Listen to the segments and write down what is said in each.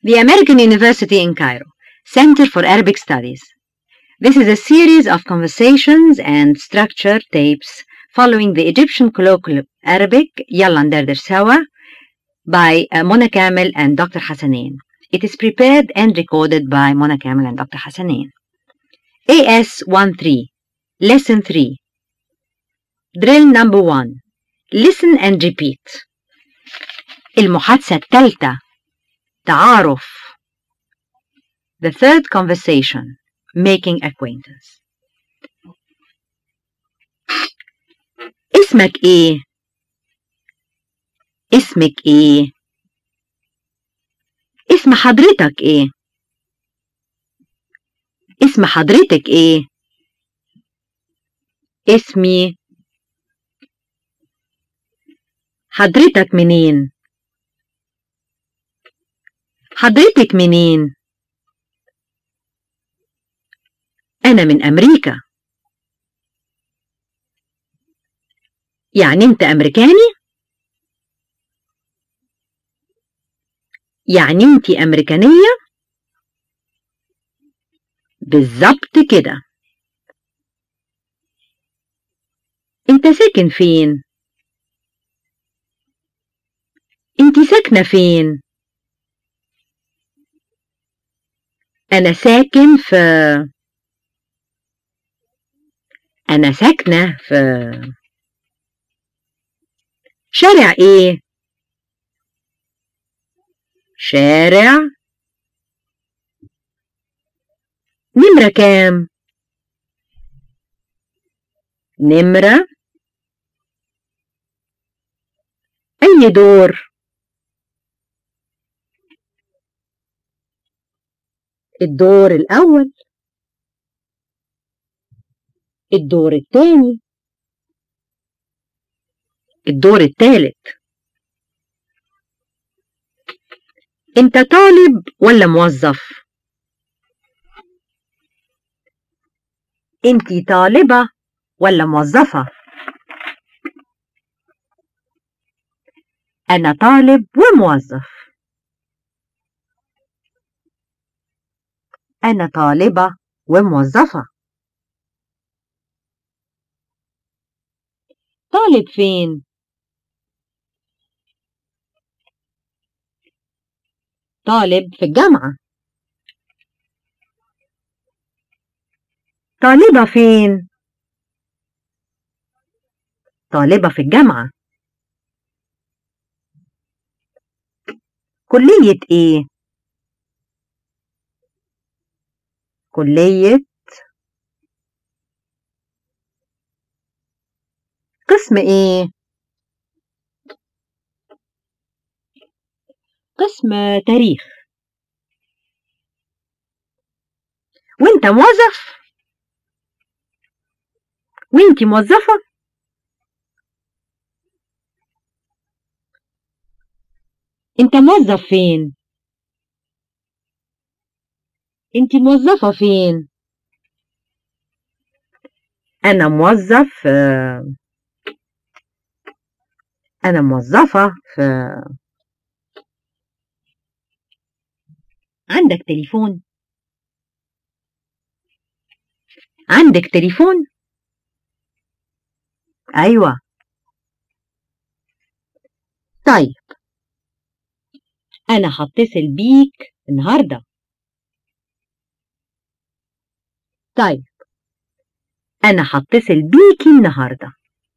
The American University in Cairo, Center for Arabic Studies. This is a series of conversations and structured tapes following the Egyptian colloquial Arabic يلا ندردش سوا by uh, Mona Kamel and Dr. Hassanin. It is prepared and recorded by Mona Kamel and Dr. Hassanin. AS13 Lesson 3 Drill number 1 Listen and repeat المحادثة الثالثة تعارف The third conversation Making acquaintance اسمك ايه؟ اسمك ايه؟ اسم حضرتك ايه؟ اسم حضرتك ايه؟ اسمي حضرتك منين؟ حضرتك منين؟ أنا من أمريكا يعني أنت أمريكاني؟ يعني أنت أمريكانية؟ بالظبط كده أنت ساكن فين؟ أنت ساكنة فين؟ أنا ساكن في أنا ساكنة في شارع إيه؟ شارع نمرة كام؟ نمرة أي دور؟ الدور الأول الدور الثاني الدور الثالث انت طالب ولا موظف انتي طالبة ولا موظفة انا طالب وموظف انا طالبة وموظفة طالب فين طالب في الجامعة طالبة فين طالبة في الجامعة كلية ايه كلية قسم ايه قسم تاريخ وانت موظف وانت موظفة انت موظف فين انت موظفة فين انا موظف انا موظفة في عندك تليفون عندك تليفون ايوه طيب انا هتصل بيك النهارده طيب انا هتصل بيكي النهارده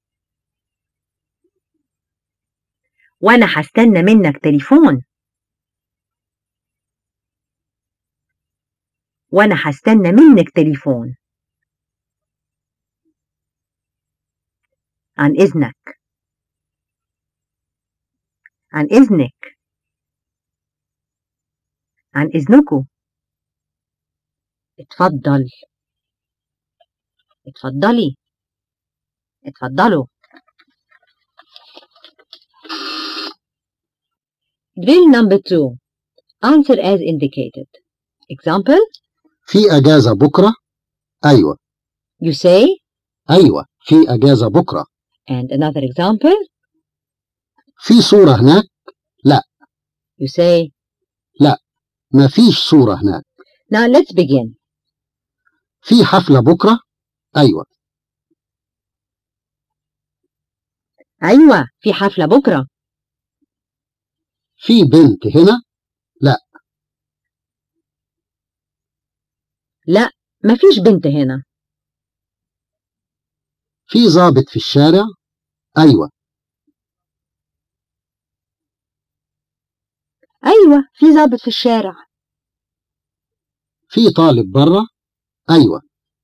وانا هستنى منك تليفون وانا هستنى منك تليفون عن اذنك عن اذنك عن اذنكم اتفضل اتفضلي اتفضلوا Drill number two. Answer as indicated. Example, في أجازة بكرة؟ أيوة you say, أيوة في أجازة بكرة and another example, في صورة هناك؟ you say, لا. مفيش صورة هناك Now let's begin. في حفلة بكرة أيوة أيوة في حفلة بكرة. في بنت هنا مفيش بنت هنا. في ضابط في الشارع أيوة أيوة في ضابط في الشارع. في طالب برة أيوة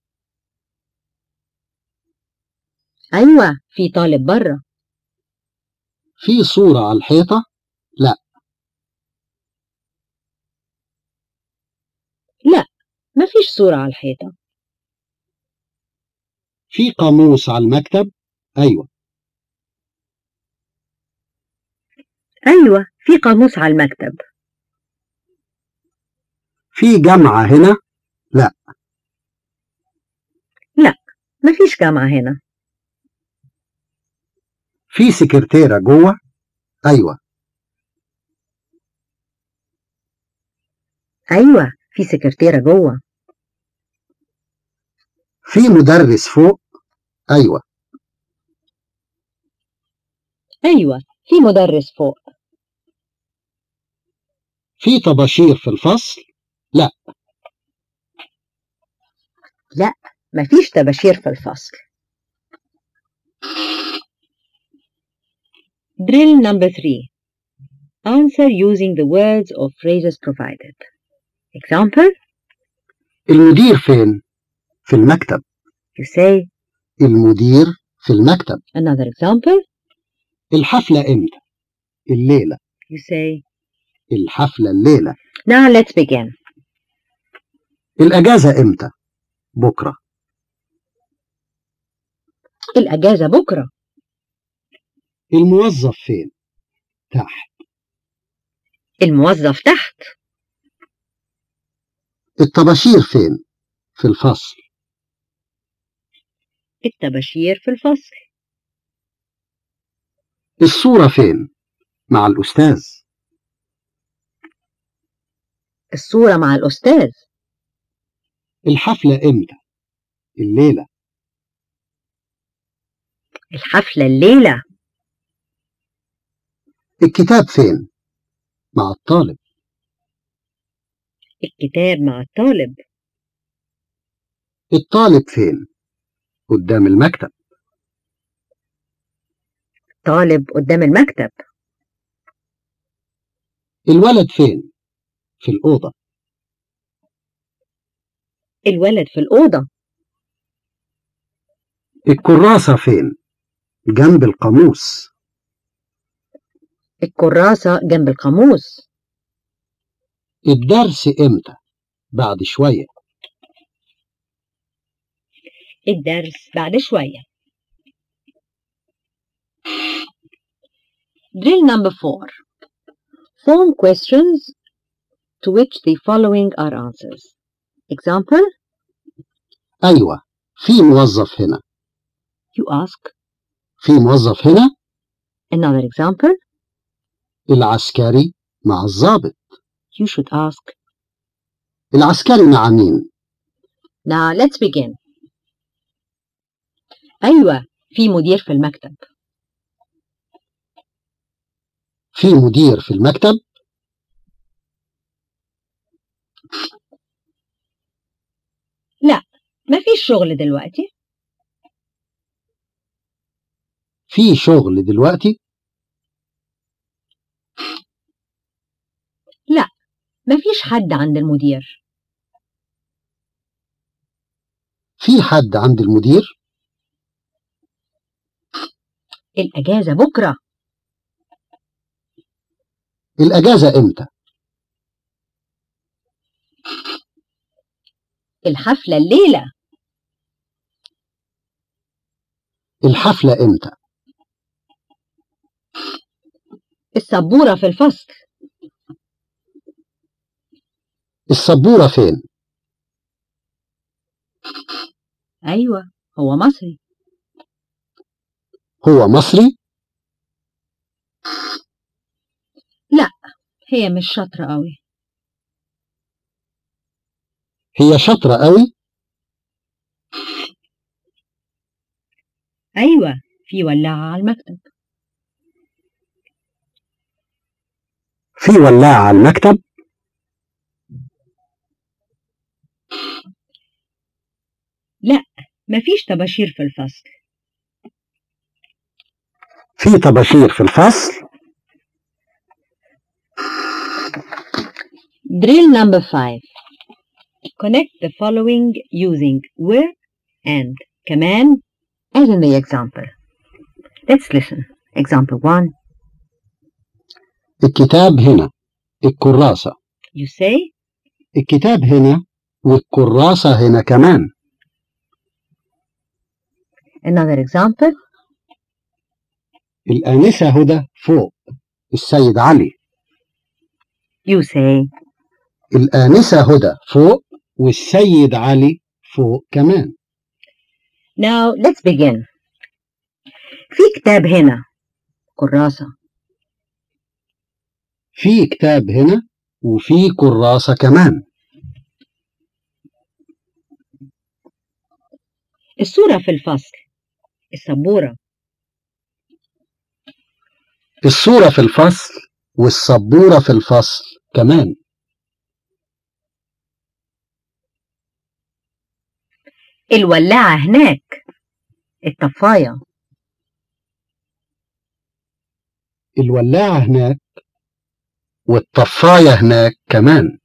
أيوة في طالب بره. في صورة على الحيطة مفيش صورة على الحيطة. في قاموس على المكتب أيوة أيوة في قاموس على المكتب. في جامعة هنا مفيش جامعة هنا. في سكرتيرة جوه أيوة أيوة في سكرتيرة جوه. في مدرس فوق أيوة أيوة في مدرس فوق. في طباشير في الفصل مفيش طباشير في الفصل. Drill number three. Answer using the words or phrases provided. Example, المدير فين؟ في المكتب you say المدير في المكتب another example, الحفلة إمتى؟ الليلة you say الحفلة الليلة now let's begin. الأجازة إمتى؟ بكرة الأجازة بكرة. الموظف فين؟ تحت الموظف تحت. الطباشير فين؟ في الفصل الطباشير في الفصل. الصورة فين؟ مع الأستاذ الصورة مع الأستاذ. الحفلة إمتى؟ الليلة الحفلة الليلة. الكتاب فين؟ مع الطالب الكتاب مع الطالب. الطالب فين؟ قدام المكتب طالب قدام المكتب. الولد فين؟ في الأوضة الولد في الأوضة. الكراسة فين؟ جنب القاموس الكراسة جنب القاموس. الدرس إمتى؟ بعد شوية الدرس بعد شوية. Drill number four. Form questions to which the following are answers. Example, أيوة في موظف هنا you ask. في موظف هنا Another example, العسكري مع الضابط you should ask. العسكري مع مين؟ Now let's begin. أيوة في مدير في المكتب. في مدير في المكتب مفيش شغل دلوقتي. في شغل دلوقتي مفيش حد عند المدير. في حد عند المدير الأجازة بكرة. الأجازة إمتى؟ الحفلة الليلة. الحفلة إمتى؟ السبورة في الفصل. السبورة فين؟ أيوة هو مصري. هو مصري؟ هي مش شاطرة قوي. هي شاطرة قوي أيوة في ولاعة على المكتب في ولاعة على المكتب مفيش طباشير في الفصل في طباشير في الفصل Drill number 5 Connect the following using where and كمان as in the example. Let's listen. Example 1. الكتاب هنا الكراسة You say الكتاب هنا والكراسة هنا كمان another example. الآنسة هدى فوق السيد علي You say الآنسة هدى فوق والسيد علي فوق كمان Now let's begin. في كتاب هنا كراسة في كتاب هنا وفي كراسة كمان الصورة في الفصل السبورة الصورة في الفصل والسبورة في الفصل كمان الولاعة هناك الطفاية الولاعة هناك والطفاية هناك كمان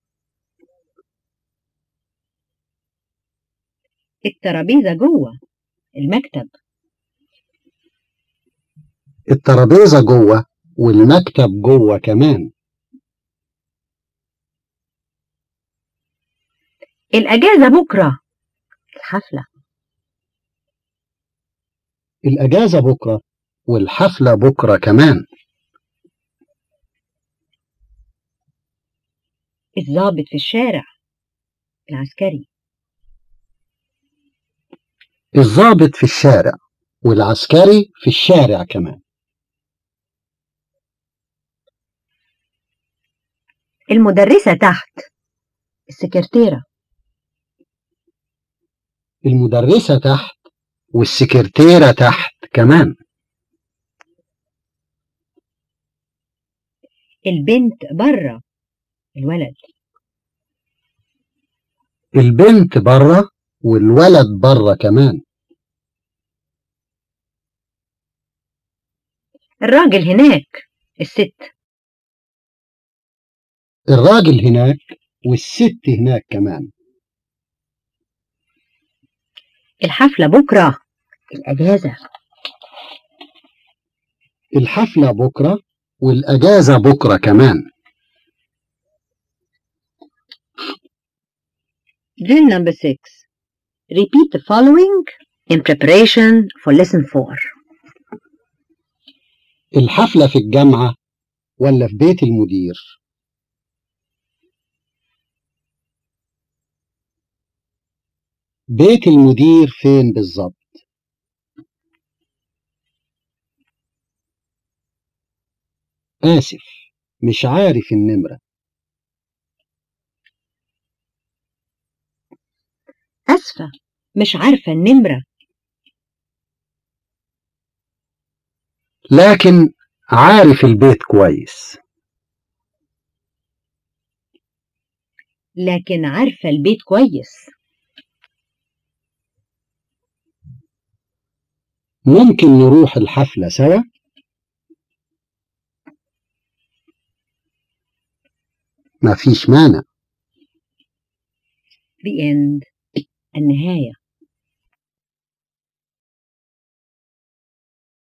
الترابيزة جوه المكتب الترابيزة جوه والمكتب جوه كمان الأجازة بكرة الحفلة الأجازة بكرة والحفلة بكرة كمان الضابط في الشارع العسكري الضابط في الشارع والعسكري في الشارع كمان المدرسة تحت السكرتيرة المدرسة تحت والسكرتيرة تحت كمان البنت بره الولد البنت بره والولد بره كمان الراجل هناك الست الراجل هناك والست هناك كمان الحفلة بكرة الأجازة الحفلة بكرة والأجازة بكرة كمان Drill number 6 Repeat the following in preparation for lesson 4 الحفلة في الجامعة ولا في بيت المدير بيت المدير فين بالظبط آسف مش عارف النمرة أسفة مش عارفة النمرة لكن عارف البيت كويس لكن عارفة البيت كويس ممكن نروح الحفلة سوا مفيش مانع The end النهاية